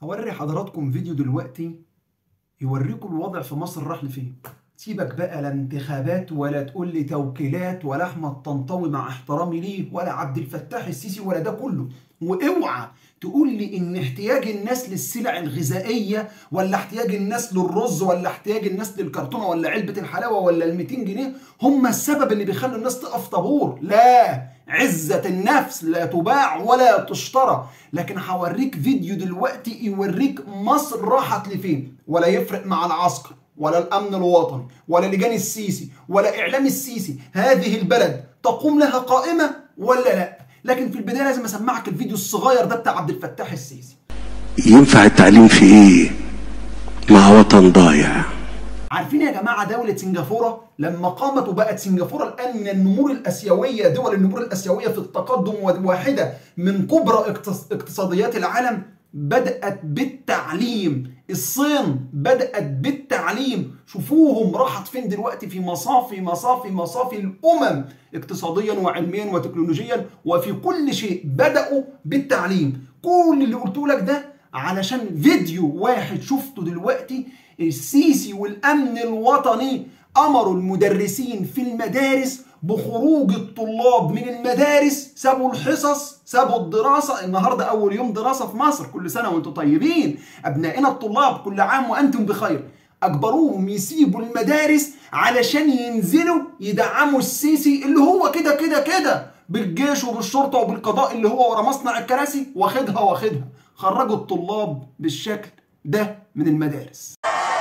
هوري حضراتكم فيديو دلوقتي يوريكم الوضع في مصر راح لفين سيبك بقى لا انتخابات ولا تقول لي توكيلات ولا احمد طنطاوي مع احترامي ليه ولا عبد الفتاح السيسي ولا ده كله واوعى تقول لي ان احتياج الناس للسلع الغذائيه ولا احتياج الناس للرز ولا احتياج الناس للكرتونه ولا علبه الحلاوه ولا ال 200 جنيه هم السبب اللي بيخلوا الناس تقف طابور لا عزة النفس لا تباع ولا تشترى لكن هوريك فيديو دلوقتي يوريك مصر راحت لفين ولا يفرق مع العسكر ولا الامن الوطني ولا لجان السيسي ولا اعلام السيسي هذه البلد تقوم لها قائمه ولا لا لكن في البدايه لازم اسمعك الفيديو الصغير ده بتاع عبد الفتاح السيسي ينفع التعليم في ايه مع وطن ضايع عارفين يا جماعه دوله سنغافوره لما قامت وبقت سنغافوره الان من النمور الاسيويه دول النمور الاسيويه في التقدم واحده من كبرى اقتص- اقتصاديات العالم بدات بالتعليم الصين بدات بالتعليم شوفوهم راحت فين دلوقتي في مصافي مصافي مصافي الامم اقتصاديا وعلميا وتكنولوجيا وفي كل شيء بداوا بالتعليم كل اللي قلته لك ده علشان فيديو واحد شفته دلوقتي السيسي والامن الوطني امروا المدرسين في المدارس بخروج الطلاب من المدارس سابوا الحصص سابوا الدراسة النهاردة أول يوم دراسة في مصر كل سنة وأنتم طيبين أبنائنا الطلاب كل عام وأنتم بخير أجبروهم يسيبوا المدارس علشان ينزلوا يدعموا السيسي اللي هو كده كده كده بالجيش وبالشرطة وبالقضاء اللي هو ورا مصنع الكراسي واخدها واخدها خرجوا الطلاب بالشكل ده من المدارس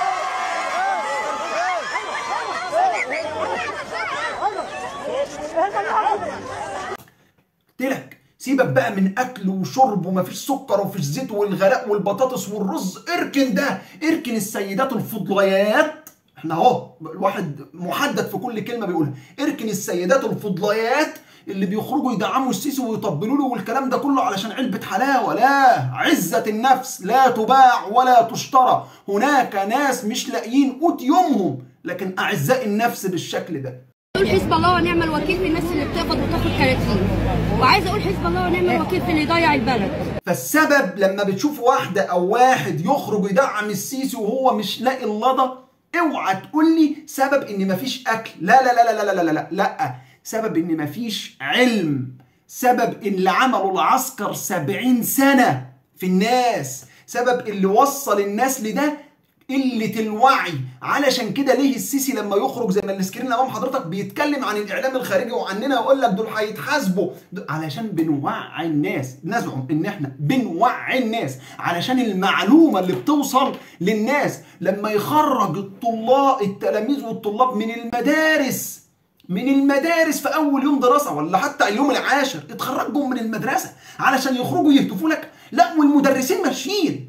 قلت لك سيبك بقى من اكل وشرب ومفيش سكر ومفيش زيت والغلاء والبطاطس والرز اركن ده اركن السيدات الفضليات احنا اهو الواحد محدد في كل كلمه بيقولها اركن السيدات الفضليات اللي بيخرجوا يدعموا السيسي ويطبلوا له والكلام ده كله علشان علبه حلاوه لا عزه النفس لا تباع ولا تشترى هناك ناس مش لاقيين قوت يومهم لكن اعزاء النفس بالشكل ده اقول حزب الله ونعم الوكيل في الناس اللي بتقبض وتاخد كراتين وعايزه اقول حزب الله ونعم الوكيل في اللي يضيع البلد فالسبب لما بتشوف واحدة أو واحد يخرج يدعم السيسي وهو مش لاقي اللضا اوعى تقول لي سبب إن مفيش أكل لا لا لا لا لا لا لا لا, لا. سبب إن مفيش علم سبب إن اللي عمله العسكر سبعين سنة في الناس سبب اللي وصل الناس لده قلة الوعي علشان كده ليه السيسي لما يخرج زي ما السكرين امام حضرتك بيتكلم عن الاعلام الخارجي وعننا يقول لك دول هيتحاسبوا د- علشان بنوعي الناس نزعم ان احنا بنوعي الناس علشان المعلومه اللي بتوصل للناس لما يخرج الطلاب التلاميذ والطلاب من المدارس من المدارس في اول يوم دراسه ولا حتى اليوم العاشر اتخرجوا من المدرسه علشان يخرجوا يهتفوا لك لا والمدرسين ماشيين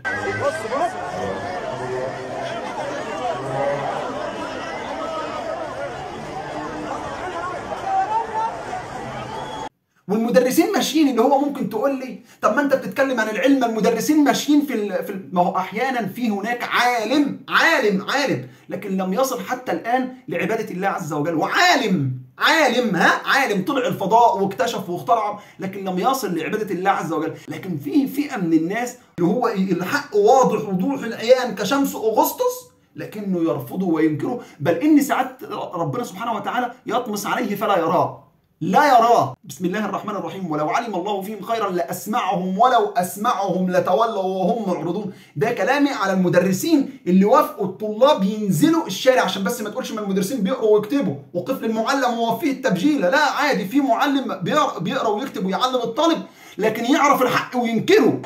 والمدرسين ماشيين اللي هو ممكن تقول لي طب ما انت بتتكلم عن العلم المدرسين ماشيين في ال... في ال... ما هو احيانا في هناك عالم عالم عالم لكن لم يصل حتى الان لعباده الله عز وجل وعالم عالم ها عالم طلع الفضاء واكتشف واخترع لكن لم يصل لعباده الله عز وجل لكن في فئه من الناس اللي هو الحق واضح وضوح العيان كشمس اغسطس لكنه يرفضه وينكره بل ان ساعات ربنا سبحانه وتعالى يطمس عليه فلا يراه لا يراه بسم الله الرحمن الرحيم ولو علم الله فيهم خيرا لاسمعهم ولو اسمعهم لتولوا وهم معرضون ده كلامي على المدرسين اللي وافقوا الطلاب ينزلوا الشارع عشان بس ما تقولش ما المدرسين بيقروا ويكتبوا وقفل المعلم هو فيه التبجيله لا عادي في معلم بيقرا, بيقرأ ويكتب ويعلم الطالب لكن يعرف الحق وينكره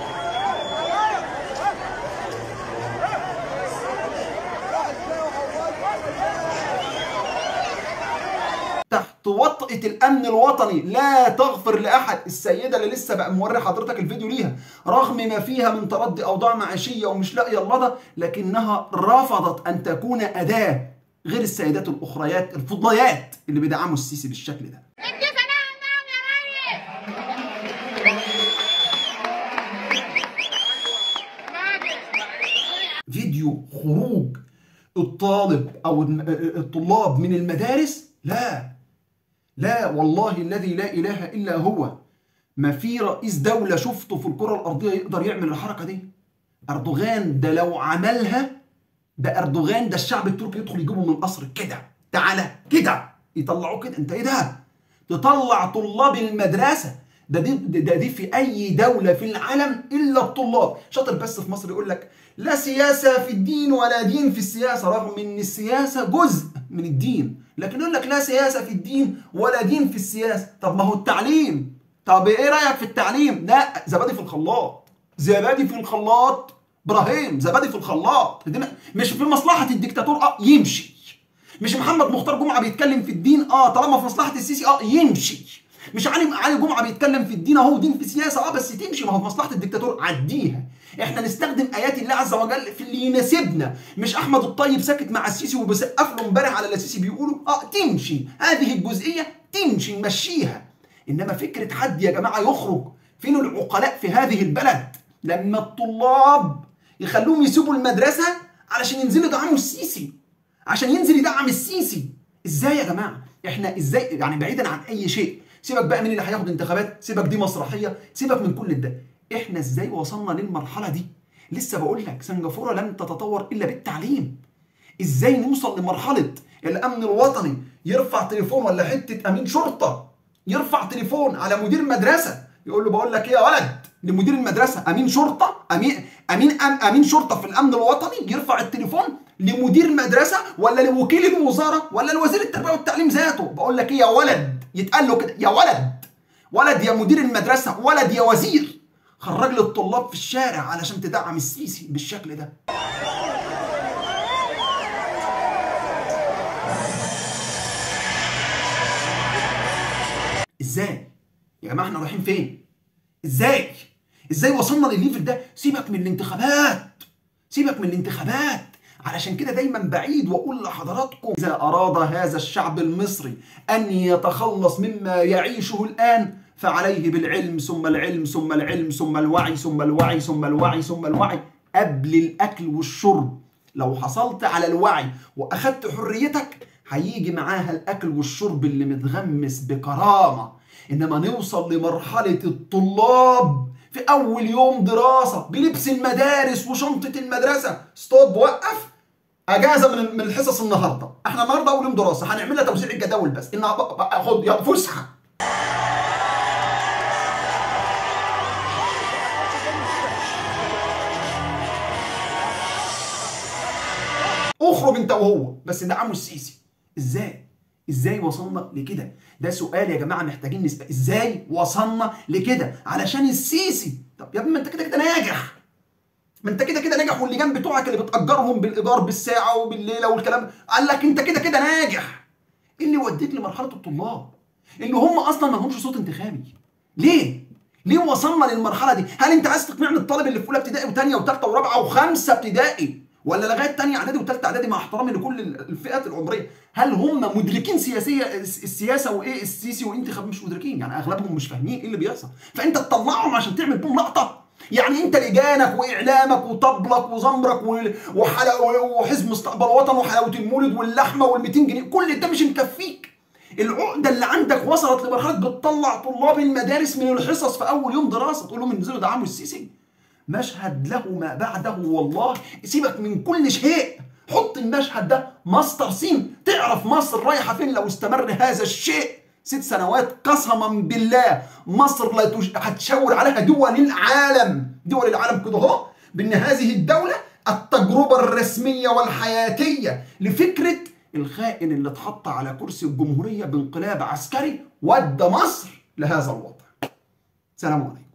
تحت وطأة الأمن الوطني لا تغفر لأحد السيدة اللي لسه بقى موري حضرتك الفيديو ليها رغم ما فيها من تردي أوضاع معيشية ومش لاقية اللضا لكنها رفضت أن تكون أداة غير السيدات الأخريات الفضليات اللي بيدعموا السيسي بالشكل ده ادي سلام نعم يا ريس فيديو خروج الطالب او الطلاب من المدارس لا لا والله الذي لا اله الا هو ما في رئيس دوله شفته في الكره الارضيه يقدر يعمل الحركه دي اردوغان ده لو عملها ده اردوغان ده الشعب التركي يدخل يجيبه من القصر كده تعالى كده يطلعوه كده انت ايه ده تطلع طلاب المدرسه ده دي ده دي في اي دوله في العالم الا الطلاب شاطر بس في مصر يقول لك لا سياسه في الدين ولا دين في السياسه رغم ان السياسه جزء من الدين لكن يقول لك لا سياسه في الدين ولا دين في السياسه طب ما هو التعليم طب ايه رايك في التعليم لا زبادي في الخلاط زبادي في الخلاط ابراهيم زبادي في الخلاط دي مش في مصلحه الدكتاتور اه يمشي مش محمد مختار جمعه بيتكلم في الدين اه طالما في مصلحه السيسي اه يمشي مش علي علي جمعه بيتكلم في الدين اهو دين في سياسه اه بس تمشي ما هو في مصلحه الدكتاتور عديها احنا نستخدم ايات الله عز وجل في اللي يناسبنا مش احمد الطيب ساكت مع السيسي وبيسقف له امبارح على اللي السيسي بيقوله اه تمشي هذه الجزئيه تمشي نمشيها انما فكره حد يا جماعه يخرج فين العقلاء في هذه البلد لما الطلاب يخلوهم يسيبوا المدرسه علشان ينزلوا يدعموا السيسي عشان ينزل يدعم السيسي ازاي يا جماعه احنا ازاي يعني بعيدا عن اي شيء سيبك بقى مين اللي هياخد انتخابات سيبك دي مسرحيه سيبك من كل ده احنا ازاي وصلنا للمرحله دي لسه بقول لك سنغافوره لن تتطور الا بالتعليم ازاي نوصل لمرحله الامن الوطني يرفع تليفون ولا حته امين شرطه يرفع تليفون على مدير مدرسه يقول له بقول لك ايه يا ولد لمدير المدرسه امين شرطه امين امين أم امين شرطه في الامن الوطني يرفع التليفون لمدير المدرسه ولا لوكيل الوزاره ولا لوزير التربيه والتعليم ذاته بقول لك ايه يا ولد يتقال له كده يا ولد ولد يا مدير المدرسه ولد يا وزير خرج لي الطلاب في الشارع علشان تدعم السيسي بالشكل ده ازاي يا جماعه احنا رايحين فين ازاي ازاي وصلنا للليفل ده سيبك من الانتخابات سيبك من الانتخابات علشان كده دايما بعيد واقول لحضراتكم اذا اراد هذا الشعب المصري ان يتخلص مما يعيشه الان فعليه بالعلم ثم العلم ثم العلم ثم الوعي ثم الوعي ثم الوعي ثم الوعي قبل الاكل والشرب لو حصلت على الوعي واخدت حريتك هيجي معاها الاكل والشرب اللي متغمس بكرامه انما نوصل لمرحله الطلاب في اول يوم دراسه بلبس المدارس وشنطه المدرسه ستوب وقف اجازه من من الحصص النهارده احنا النهارده اول يوم دراسه هنعملها توزيع الجداول بس ان خد يا فسحه اخرج انت وهو بس دعموا السيسي ازاي ازاي وصلنا لكده ده سؤال يا جماعه محتاجين نسال ازاي وصلنا لكده علشان السيسي طب يا ابني ما انت كده كده ناجح ما انت كده كده ناجح واللجان بتوعك اللي بتاجرهم بالايجار بالساعه وبالليله والكلام قال لك انت كده كده ناجح ايه اللي وديك لمرحله الطلاب اللي هم اصلا ما لهمش صوت انتخابي ليه ليه وصلنا للمرحله دي هل انت عايز تقنعني الطالب اللي في اولى ابتدائي وثانيه وثالثه ورابعه وخمسه ابتدائي ولا لغايه ثانيه اعدادي وثالثه اعدادي مع احترامي لكل الفئات العمريه هل هم مدركين سياسيه السياسه وايه السيسي وانتخاب مش مدركين يعني اغلبهم مش فاهمين ايه اللي بيحصل فانت تطلعهم عشان تعمل بهم لقطه يعني انت لجانك واعلامك وطبلك وزمرك وحزب مستقبل وطن وحلاوه المولد واللحمه وال200 جنيه كل ده مش مكفيك العقده اللي عندك وصلت لمرحله بتطلع طلاب المدارس من الحصص في اول يوم دراسه تقول لهم انزلوا دعموا السيسي مشهد له ما بعده والله سيبك من كل شيء حط المشهد ده ماستر سين تعرف مصر رايحه فين لو استمر هذا الشيء ست سنوات قسما بالله مصر لا تش... هتشاور عليها دول العالم دول العالم كده اهو بان هذه الدوله التجربه الرسميه والحياتيه لفكره الخائن اللي اتحط على كرسي الجمهوريه بانقلاب عسكري ودى مصر لهذا الوضع سلام عليكم